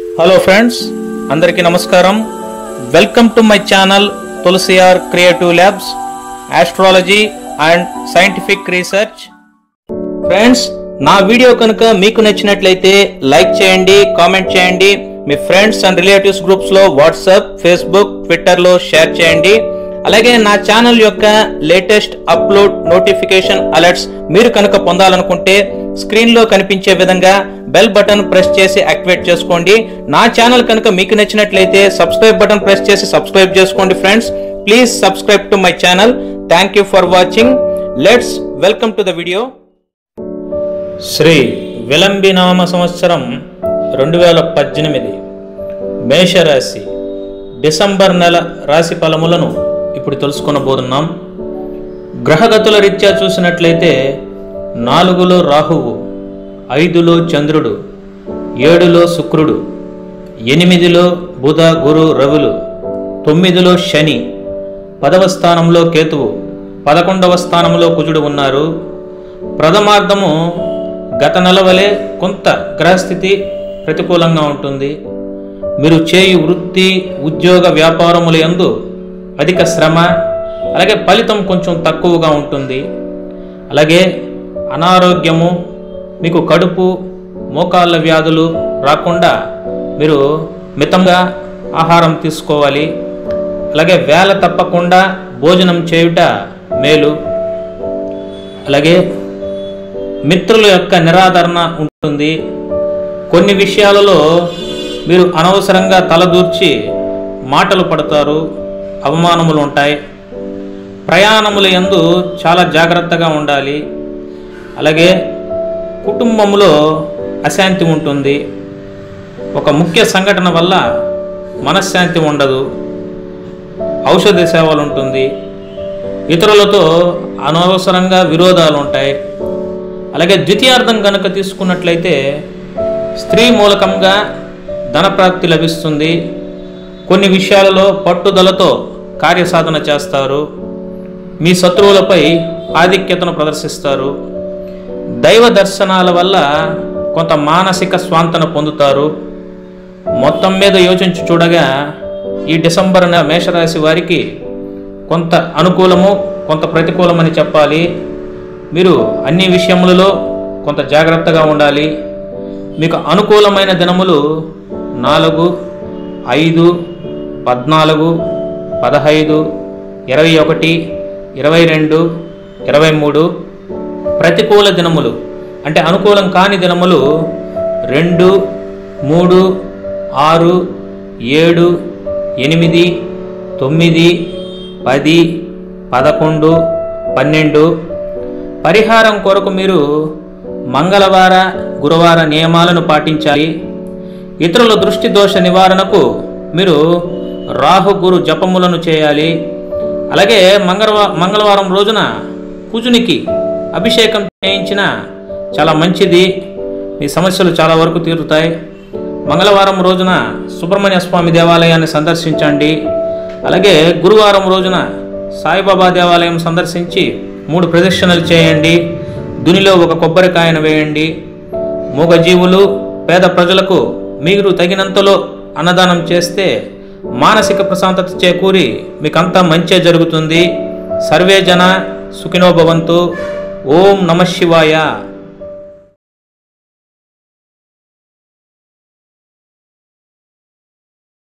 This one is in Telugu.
హలో ఫ్రెండ్స్ అందరికీ నమస్కారం welcome to my channel Tulasi R creative labs astrology and scientific research friends నా వీడియో కనుక మీకు నచ్చినట్లయితే లైక్ చేయండి కామెంట్ చేయండి మీ ఫ్రెండ్స్ అండ్ రిలేటివ్స్ గ్రూప్స్ లో వాట్సాప్ ఫేస్బుక్ ట్విట్టర్ లో షేర్ చేయండి అలాగే నా ఛానల్ యొక్క లేటెస్ట్ అప్లోడ్ నోటిఫికేషన్ అలర్ట్స్ మీరు కనుక పొందాలనుకుంటే స్క్రీన్ లో కనిపించే విధంగా బెల్ బటన్ ప్రెస్ చేసి యాక్టివేట్ చేసుకోండి నా ఛానల్ కనుక మీకు నచ్చినట్లయితే సబ్స్క్రైబ్ బటన్ ప్రెస్ చేసి సబ్స్క్రైబ్ చేసుకోండి friends please subscribe to my channel thank you for watching let's welcome to the video Sri విలంబినామ సంవత్సరం రెండు వేల పద్దెనిమిది మేషరాశి డిసెంబర్ నెల రాశి ఫలములను ఇప్పుడు తెలుసుకొనబోతున్నాం గ్రహగతుల రీత్యా చూసినట్లయితే నాలుగులో రాహువు ఐదులో చంద్రుడు ఏడులో శుక్రుడు ఎనిమిదిలో బుధ గురు రవులు తొమ్మిదిలో శని పదవ స్థానంలో కేతువు పదకొండవ స్థానంలో కుజుడు ఉన్నారు ప్రథమార్థము గత నెల వలె కొంత గ్రహస్థితి ప్రతికూలంగా ఉంటుంది మీరు చేయు వృత్తి ఉద్యోగ వ్యాపారముల యందు అధిక శ్రమ అలాగే ఫలితం కొంచెం తక్కువగా ఉంటుంది అలాగే అనారోగ్యము మీకు కడుపు మోకాళ్ళ వ్యాధులు రాకుండా మీరు మితంగా ఆహారం తీసుకోవాలి అలాగే వేల తప్పకుండా భోజనం చేయుట మేలు అలాగే మిత్రుల యొక్క నిరాదరణ ఉంటుంది కొన్ని విషయాలలో మీరు అనవసరంగా తలదూర్చి మాటలు పడతారు అవమానములు ఉంటాయి ప్రయాణముల యందు చాలా జాగ్రత్తగా ఉండాలి అలాగే కుటుంబంలో అశాంతి ఉంటుంది ఒక ముఖ్య సంఘటన వల్ల మనశ్శాంతి ఉండదు ఔషధ సేవలు ఉంటుంది ఇతరులతో అనవసరంగా విరోధాలు ఉంటాయి అలాగే ద్వితీయార్థం కనుక తీసుకున్నట్లయితే స్త్రీ మూలకంగా ధనప్రాప్తి లభిస్తుంది కొన్ని విషయాలలో పట్టుదలతో కార్యసాధన చేస్తారు మీ శత్రువులపై ఆధిక్యతను ప్రదర్శిస్తారు దైవ దర్శనాల వల్ల కొంత మానసిక స్వాంతన పొందుతారు మొత్తం మీద యోచించి చూడగా ఈ డిసెంబర్ నెల మేషరాశి వారికి కొంత అనుకూలము కొంత ప్రతికూలమని చెప్పాలి మీరు అన్ని విషయములలో కొంత జాగ్రత్తగా ఉండాలి మీకు అనుకూలమైన దినములు నాలుగు ఐదు పద్నాలుగు పదహైదు ఇరవై ఒకటి ఇరవై రెండు ఇరవై మూడు ప్రతికూల దినములు అంటే అనుకూలం కాని దినములు రెండు మూడు ఆరు ఏడు ఎనిమిది తొమ్మిది పది పదకొండు పన్నెండు పరిహారం కొరకు మీరు మంగళవార గురువార నియమాలను పాటించాలి ఇతరుల దృష్టి దోష నివారణకు మీరు రాహు గురు జపములను చేయాలి అలాగే మంగళవా మంగళవారం రోజున కుజునికి అభిషేకం చేయించిన చాలా మంచిది మీ సమస్యలు చాలా వరకు తీరుతాయి మంగళవారం రోజున సుబ్రహ్మణ్య స్వామి దేవాలయాన్ని సందర్శించండి అలాగే గురువారం రోజున సాయిబాబా దేవాలయం సందర్శించి మూడు ప్రదక్షిణలు చేయండి దునిలో ఒక కొబ్బరికాయను వేయండి మూగజీవులు పేద ప్రజలకు మీరు తగినంతలో అన్నదానం చేస్తే మానసిక ప్రశాంతత చేకూరి మీకంతా మంచే జరుగుతుంది సర్వే జన సుఖినో భవంతు ఓం నమ శివాయ